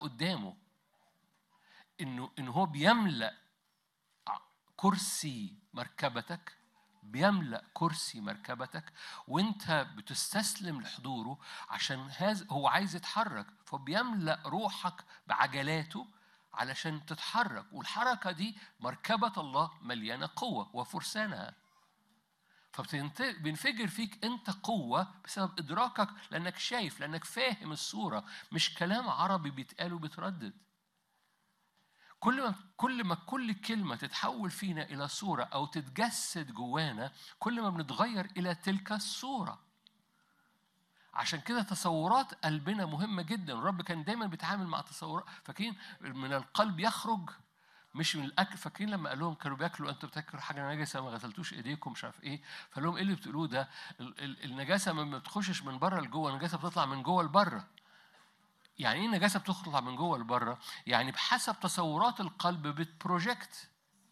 قدامه انه ان هو بيملا كرسي مركبتك بيملا كرسي مركبتك وانت بتستسلم لحضوره عشان هذا هو عايز يتحرك فبيملا روحك بعجلاته علشان تتحرك والحركه دي مركبه الله مليانه قوه وفرسانها فبينفجر فيك انت قوه بسبب ادراكك لانك شايف لانك فاهم الصوره مش كلام عربي بيتقال وبيتردد كل ما كل ما كل كلمه تتحول فينا الى صوره او تتجسد جوانا كل ما بنتغير الى تلك الصوره عشان كده تصورات قلبنا مهمة جدا الرب كان دايما بيتعامل مع تصورات فاكرين من القلب يخرج مش من الاكل فاكرين لما قال لهم كانوا بياكلوا انتوا بتاكلوا حاجه نجسه ما غسلتوش ايديكم مش عارف ايه فقال لهم ايه اللي بتقولوه ده النجاسه ما بتخشش من بره لجوه النجاسه بتطلع من جوه لبره يعني ايه النجاسه بتطلع من جوه لبره يعني بحسب تصورات القلب بتبروجكت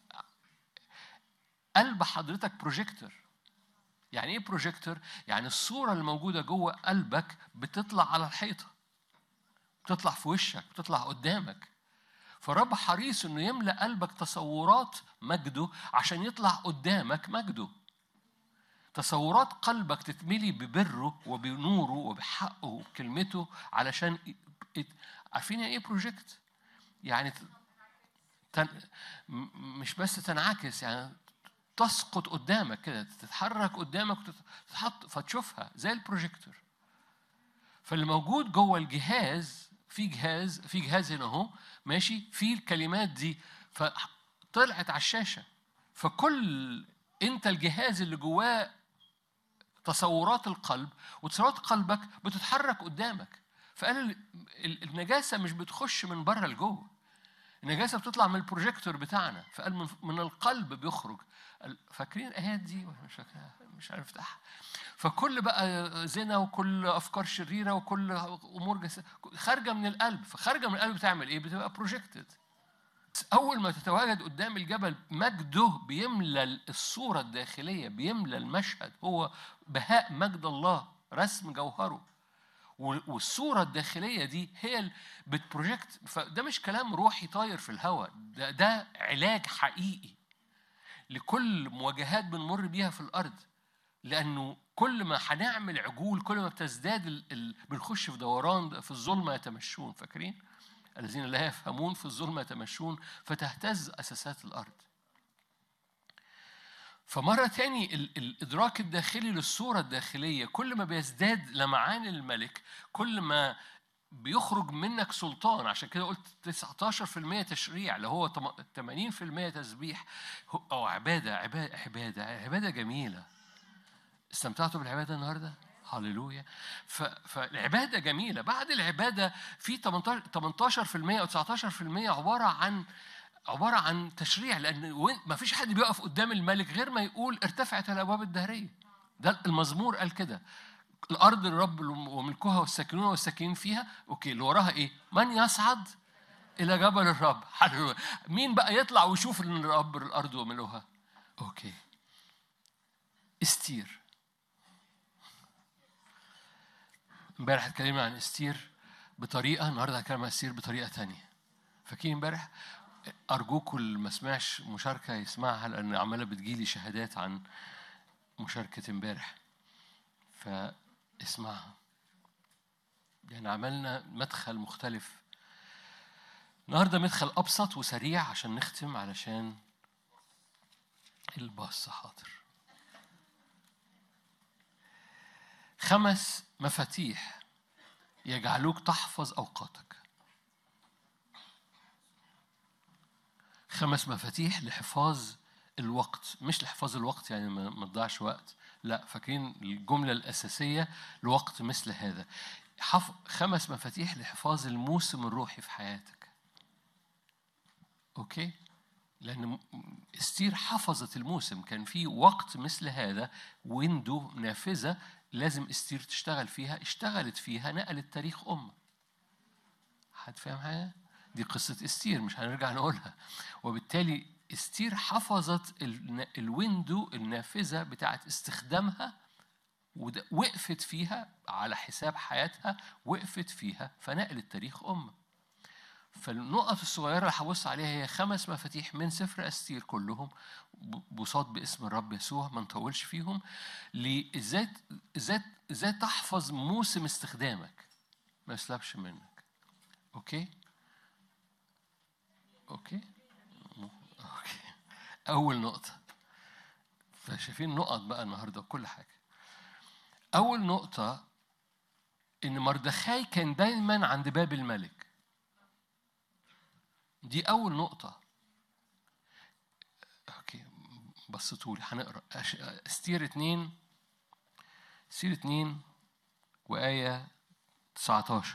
قلب حضرتك بروجيكتور يعني ايه بروجيكتور يعني الصوره اللي موجوده جوه قلبك بتطلع على الحيطه بتطلع في وشك بتطلع قدامك فرب حريص انه يملا قلبك تصورات مجده عشان يطلع قدامك مجده تصورات قلبك تتملي ببره وبنوره وبحقه وبكلمته علشان عارفين يعني ايه بروجكت يعني تن... مش بس تنعكس يعني تسقط قدامك كده تتحرك قدامك وتتحط فتشوفها زي البروجيكتور فاللي موجود جوه الجهاز في جهاز في جهاز هنا اهو ماشي في الكلمات دي فطلعت على الشاشه فكل انت الجهاز اللي جواه تصورات القلب وتصورات قلبك بتتحرك قدامك فقال النجاسه مش بتخش من بره لجوه النجاسه بتطلع من البروجيكتور بتاعنا فقال من القلب بيخرج فاكرين الايات دي مش مش عارف افتحها فكل بقى زنا وكل افكار شريره وكل امور جس... خارجه من القلب فخارجه من القلب بتعمل ايه بتبقى بروجكتد اول ما تتواجد قدام الجبل مجده بيملى الصوره الداخليه بيملى المشهد هو بهاء مجد الله رسم جوهره والصورة الداخلية دي هي اللي بتبروجكت فده مش كلام روحي طاير في الهواء ده, ده علاج حقيقي لكل مواجهات بنمر بيها في الأرض لأنه كل ما هنعمل عجول كل ما بتزداد ال... ال... بنخش في دوران في الظلمة يتمشون فاكرين؟ الذين لا يفهمون في الظلمة يتمشون فتهتز أساسات الأرض فمرة تاني الإدراك الداخلي للصورة الداخلية كل ما بيزداد لمعان الملك كل ما بيخرج منك سلطان عشان كده قلت 19% تشريع اللي هو 80% تسبيح أو عبادة عبادة عبادة عبادة جميلة استمتعتوا بالعبادة النهاردة؟ هللويا فالعبادة جميلة بعد العبادة في 18% أو 19% عبارة عن عبارة عن تشريع لأن ما فيش حد بيقف قدام الملك غير ما يقول ارتفعت الأبواب الدهرية ده المزمور قال كده الأرض الرب وملكها والساكنون والساكنين فيها أوكي اللي وراها إيه؟ من يصعد إلى جبل الرب حلو. مين بقى يطلع ويشوف إن الرب الأرض وملوها؟ أوكي استير امبارح اتكلمنا عن استير بطريقة النهارده هتكلم عن استير بطريقة تانية فاكرين امبارح أرجوكم اللي ما سمعش مشاركة يسمعها لأن عمالة بتجيلي شهادات عن مشاركة امبارح فاسمعها يعني عملنا مدخل مختلف النهارده مدخل أبسط وسريع عشان نختم علشان الباص حاضر خمس مفاتيح يجعلوك تحفظ أوقاتك خمس مفاتيح لحفاظ الوقت مش لحفاظ الوقت يعني ما تضيعش وقت لا فاكرين الجملة الأساسية لوقت مثل هذا حف... خمس مفاتيح لحفاظ الموسم الروحي في حياتك أوكي لأن استير حفظت الموسم كان في وقت مثل هذا ويندو نافذة لازم استير تشتغل فيها اشتغلت فيها نقلت تاريخ أمة حد فاهم حاجة؟ دي قصة استير مش هنرجع نقولها وبالتالي استير حفظت الويندو النافذة بتاعت استخدامها وقفت فيها على حساب حياتها وقفت فيها فنقلت تاريخ أمة فالنقط الصغيرة اللي هبص عليها هي خمس مفاتيح من سفر أستير كلهم بساط باسم الرب يسوع ما نطولش فيهم لإزاي إزاي إزاي تحفظ موسم استخدامك ما يسلبش منك أوكي أوكي أوكي أول نقطة فشايفين نقط بقى النهاردة وكل حاجة أول نقطة إن مردخاي كان دايما عند باب الملك دي أول نقطة أوكي بصيتوا لي هنقرا استير اتنين استير اتنين وآية 19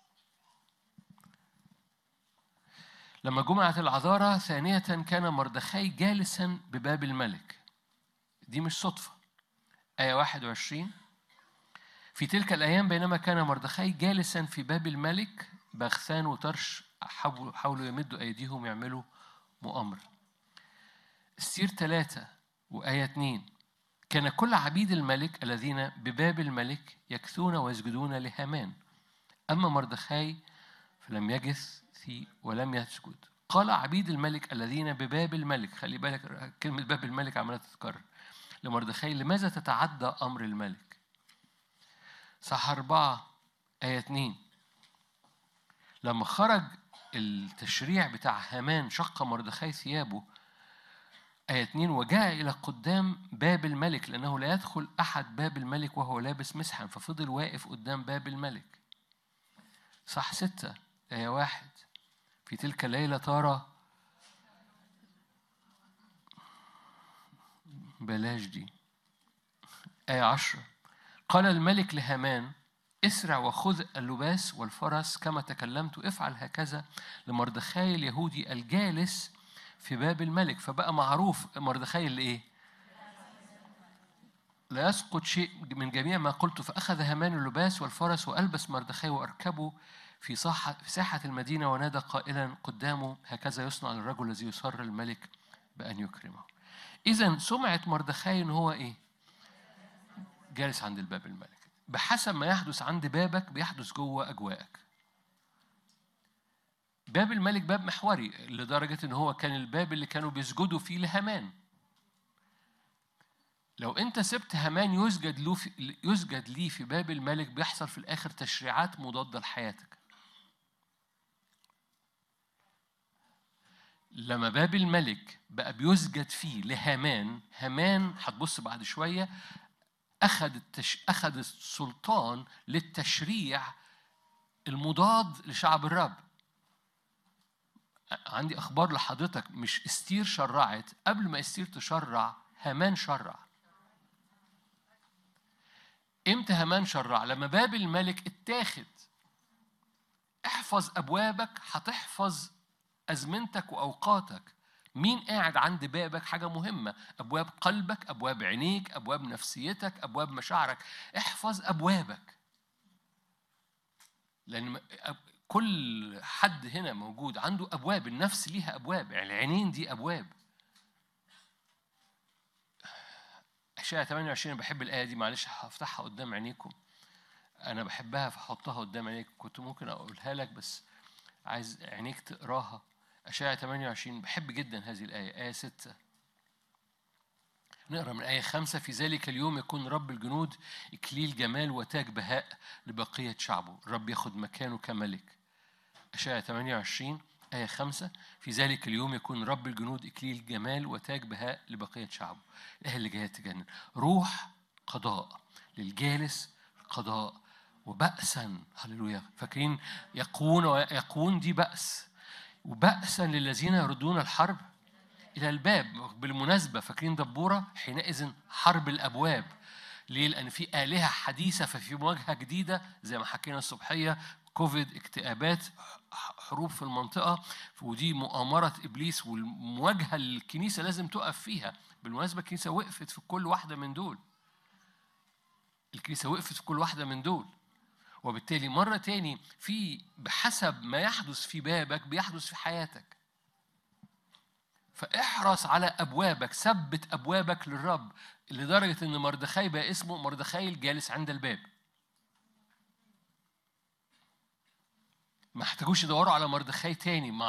لما جمعت العذارى ثانية كان مردخاي جالسا بباب الملك دي مش صدفة آية 21 في تلك الأيام بينما كان مردخاي جالسا في باب الملك بغثان وترش حاولوا يمدوا أيديهم يعملوا مؤامرة السير ثلاثة وآية اثنين كان كل عبيد الملك الذين بباب الملك يكثون ويسجدون لهامان أما مردخاي فلم يجث في ولم يسجد قال عبيد الملك الذين بباب الملك خلي بالك كلمة باب الملك عمالة تتكرر لمردخاي لماذا تتعدى أمر الملك صح أربعة آية اتنين لما خرج التشريع بتاع هامان شق مردخاي ثيابه آية 2 وجاء إلى قدام باب الملك لأنه لا يدخل أحد باب الملك وهو لابس مسحا ففضل واقف قدام باب الملك صح ستة آية واحد في تلك الليلة ترى بلاش دي آية عشرة قال الملك لهامان اسرع وخذ اللباس والفرس كما تكلمت افعل هكذا لمردخاي اليهودي الجالس في باب الملك فبقى معروف مردخاي اللي ايه لا يسقط شيء من جميع ما قلت فأخذ هامان اللباس والفرس وألبس مردخاي وأركبه في صاحة في ساحة المدينة ونادى قائلا قدامه هكذا يصنع للرجل الذي يسر الملك بأن يكرمه. إذا سمعة مردخاي إن هو إيه؟ جالس عند الباب الملك. بحسب ما يحدث عند بابك بيحدث جوه أجواءك. باب الملك باب محوري لدرجة إن هو كان الباب اللي كانوا بيسجدوا فيه لهامان. لو أنت سبت هامان يسجد له في يسجد ليه في باب الملك بيحصل في الآخر تشريعات مضادة لحياتك. لما باب الملك بقى بيسجد فيه لهامان هامان هتبص بعد شوية أخذ التش... أخذ السلطان للتشريع المضاد لشعب الرب عندي أخبار لحضرتك مش استير شرعت قبل ما استير تشرع هامان شرع امتى هامان شرع لما باب الملك اتاخد احفظ ابوابك هتحفظ ازمنتك واوقاتك مين قاعد عند بابك حاجه مهمه ابواب قلبك ابواب عينيك ابواب نفسيتك ابواب مشاعرك احفظ ابوابك لان كل حد هنا موجود عنده ابواب النفس ليها ابواب يعني العينين دي ابواب اشعياء 28 بحب الايه دي معلش هفتحها قدام عينيكم انا بحبها فحطها قدام عينيكم كنت ممكن اقولها لك بس عايز عينيك تقراها أشعة 28 بحب جدا هذه الآية آية 6 نقرا من آية خمسة في ذلك اليوم يكون رب الجنود إكليل جمال وتاج بهاء لبقية شعبه الرب ياخد مكانه كملك أشعة 28 آية خمسة في ذلك اليوم يكون رب الجنود إكليل جمال وتاج بهاء لبقية شعبه الآية اللي جاية تجنن روح قضاء للجالس قضاء وبأسا هللويا فاكرين يقون ويقون دي بأس وبأسا للذين يردون الحرب إلى الباب بالمناسبة فاكرين دبورة حينئذ حرب الأبواب ليه؟ لأن في آلهة حديثة ففي مواجهة جديدة زي ما حكينا الصبحية كوفيد اكتئابات حروب في المنطقة ودي مؤامرة إبليس والمواجهة الكنيسة لازم تقف فيها بالمناسبة الكنيسة وقفت في كل واحدة من دول الكنيسة وقفت في كل واحدة من دول وبالتالي مرة تاني في بحسب ما يحدث في بابك بيحدث في حياتك فاحرص على أبوابك ثبت أبوابك للرب لدرجة إن مردخاي بقى اسمه مردخاي الجالس عند الباب ما احتاجوش يدوروا على مردخاي تاني ما